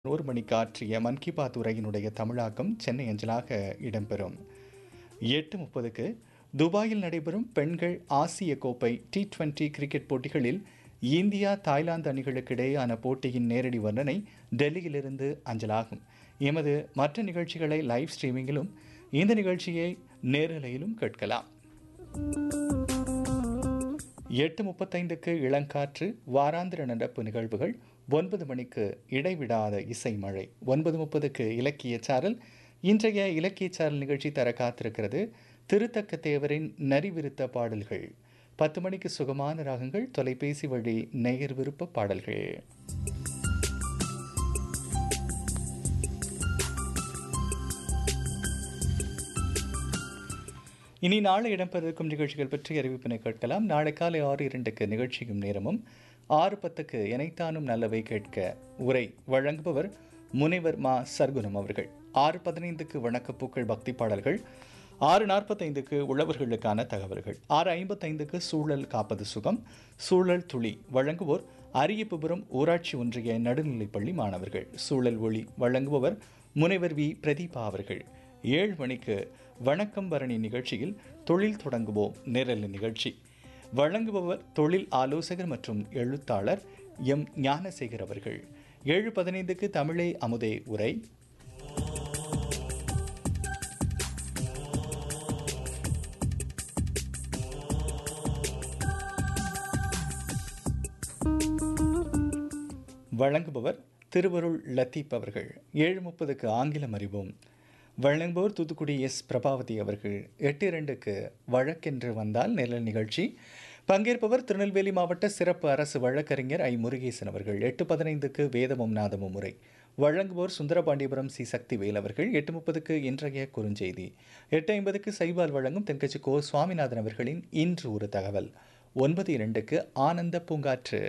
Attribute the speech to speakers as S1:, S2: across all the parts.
S1: ஒரு மணிக்கு ஆற்றிய மன் கி பாத் உரையினுடைய தமிழாக்கம் சென்னை அஞ்சலாக இடம்பெறும் எட்டு முப்பதுக்கு துபாயில் நடைபெறும் பெண்கள் ஆசிய கோப்பை டி டுவெண்டி கிரிக்கெட் போட்டிகளில் இந்தியா தாய்லாந்து அணிகளுக்கு இடையேயான போட்டியின் நேரடி வர்ணனை டெல்லியிலிருந்து அஞ்சலாகும் எமது மற்ற நிகழ்ச்சிகளை லைவ் ஸ்ட்ரீமிங்கிலும் இந்த நிகழ்ச்சியை நேரலையிலும் கேட்கலாம் எட்டு முப்பத்தைந்துக்கு இளங்காற்று வாராந்திர நடப்பு நிகழ்வுகள் ஒன்பது மணிக்கு இடைவிடாத இசை மழை ஒன்பது முப்பதுக்கு இலக்கிய சாரல் இன்றைய இலக்கிய சாரல் நிகழ்ச்சி தர காத்திருக்கிறது திருத்தக்க தேவரின் நரிவிருத்த பாடல்கள் பத்து மணிக்கு சுகமான ராகங்கள் தொலைபேசி வழி நேயர் விருப்ப பாடல்கள் இனி நாளை இடம்பெறவிருக்கும் நிகழ்ச்சிகள் பற்றி அறிவிப்பினை கேட்கலாம் நாளை காலை ஆறு இரண்டுக்கு நிகழ்ச்சியும் நேரமும் ஆறு பத்துக்கு எனைத்தானும் நல்லவை கேட்க உரை வழங்குபவர் முனைவர் மா சர்க்குணம் அவர்கள் ஆறு பதினைந்துக்கு வணக்கப்பூக்கள் பக்தி பாடல்கள் ஆறு நாற்பத்தைந்துக்கு உழவர்களுக்கான தகவல்கள் ஆறு ஐம்பத்தைந்துக்கு சூழல் காப்பது சுகம் சூழல் துளி வழங்குவோர் அரியப்புபுரம் ஊராட்சி ஒன்றிய நடுநிலைப்பள்ளி மாணவர்கள் சூழல் ஒளி வழங்குபவர் முனைவர் வி பிரதீபா அவர்கள் ஏழு மணிக்கு வணக்கம் பரணி நிகழ்ச்சியில் தொழில் தொடங்குவோம் நேரல் நிகழ்ச்சி வழங்குபவர் தொழில் ஆலோசகர் மற்றும் எழுத்தாளர் எம் ஞானசேகர் அவர்கள் ஏழு பதினைந்துக்கு தமிழே அமுதே உரை வழங்குபவர் திருவருள் லத்தீப் அவர்கள் ஏழு முப்பதுக்கு ஆங்கிலம் அறிவோம் வழங்குபவர் தூத்துக்குடி எஸ் பிரபாவதி அவர்கள் எட்டு இரண்டுக்கு வழக்கென்று வந்தால் நிழல் நிகழ்ச்சி பங்கேற்பவர் திருநெல்வேலி மாவட்ட சிறப்பு அரசு வழக்கறிஞர் ஐ முருகேசன் அவர்கள் எட்டு பதினைந்துக்கு வேதமும் நாதமும் முறை வழங்குவோர் சுந்தரபாண்டியபுரம் சி சக்திவேல் அவர்கள் எட்டு முப்பதுக்கு இன்றைய குறுஞ்செய்தி எட்டு ஐம்பதுக்கு சைபால் வழங்கும் தென்கட்சி கோ சுவாமிநாதன் அவர்களின் இன்று ஒரு தகவல் ஒன்பது இரண்டுக்கு ஆனந்த பூங்காற்று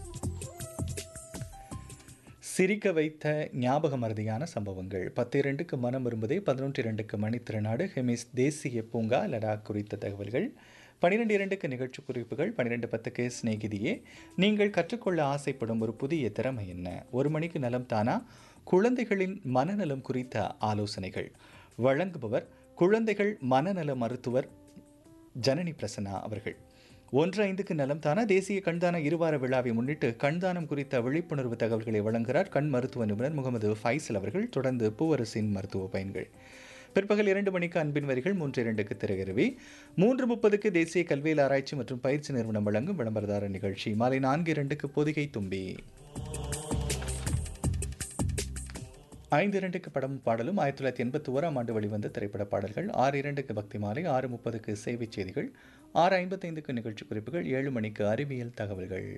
S1: சிரிக்க வைத்த ஞாபக மருதியான சம்பவங்கள் பத்து இரண்டுக்கு மனம் விரும்புதே பதினொன்று இரண்டுக்கு மணி திருநாடு ஹெமிஸ் தேசிய பூங்கா லடாக் குறித்த தகவல்கள் பனிரெண்டு இரண்டுக்கு நிகழ்ச்சி குறிப்புகள் பன்னிரெண்டு பத்துக்கு சிநேகிதியே நீங்கள் கற்றுக்கொள்ள ஆசைப்படும் ஒரு புதிய திறமை என்ன ஒரு மணிக்கு நலம் தானா குழந்தைகளின் மனநலம் குறித்த ஆலோசனைகள் வழங்குபவர் குழந்தைகள் மனநல மருத்துவர் ஜனனி பிரசன்னா அவர்கள் ஒன்று ஐந்துக்கு நலம் தானா தேசிய கண்தான இருவார விழாவை முன்னிட்டு கண்தானம் குறித்த விழிப்புணர்வு தகவல்களை வழங்குகிறார் கண் மருத்துவ நிபுணர் முகமது ஃபைசல் அவர்கள் தொடர்ந்து பூவரசின் மருத்துவ பயன்கள் பிற்பகல் இரண்டு மணிக்கு அன்பின் வரிகள் மூன்று இரண்டுக்கு திரையருவி மூன்று முப்பதுக்கு தேசிய கல்வியல் ஆராய்ச்சி மற்றும் பயிற்சி நிறுவனம் வழங்கும் விளம்பரதார நிகழ்ச்சி மாலை நான்கு இரண்டுக்கு பொதிகை தும்பி ஐந்து இரண்டுக்கு படம் பாடலும் ஆயிரத்தி தொள்ளாயிரத்தி எண்பத்தி ஓராம் ஆண்டு வெளிவந்த திரைப்பட பாடல்கள் ஆறு இரண்டுக்கு பக்தி மாலை ஆறு முப்பதுக்கு சேவை செய்திகள் ஆறு ஐம்பத்தைந்துக்கு நிகழ்ச்சி குறிப்புகள் ஏழு மணிக்கு அறிவியல் தகவல்கள்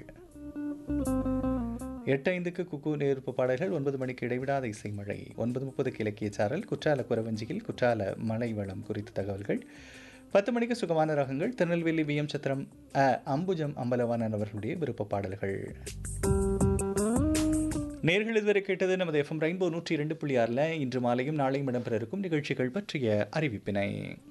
S1: எட்டு ஐந்துக்கு குக்கு நேர்ப்பு பாடல்கள் ஒன்பது மணிக்கு இடைவிடாத இசை மழை ஒன்பது முப்பதுக்கு இலக்கிய சாரல் குற்றால குறவஞ்சியில் குற்றால மலை வளம் குறித்த தகவல்கள் பத்து மணிக்கு சுகமான ரகங்கள் திருநெல்வேலி வி எம் சத்திரம் அ அம்புஜம் அம்பலவானன் அவர்களுடைய விருப்ப பாடல்கள் நேர்கள் இதுவரை கேட்டது நமது எஃப்எம் ரெயின்போ நூற்றி இரண்டு புள்ளி ஆறில் இன்று மாலையும் நாளையும் இடம்பெற இருக்கும் நிகழ்ச்சிகள் பற்றிய அறிவிப்பினை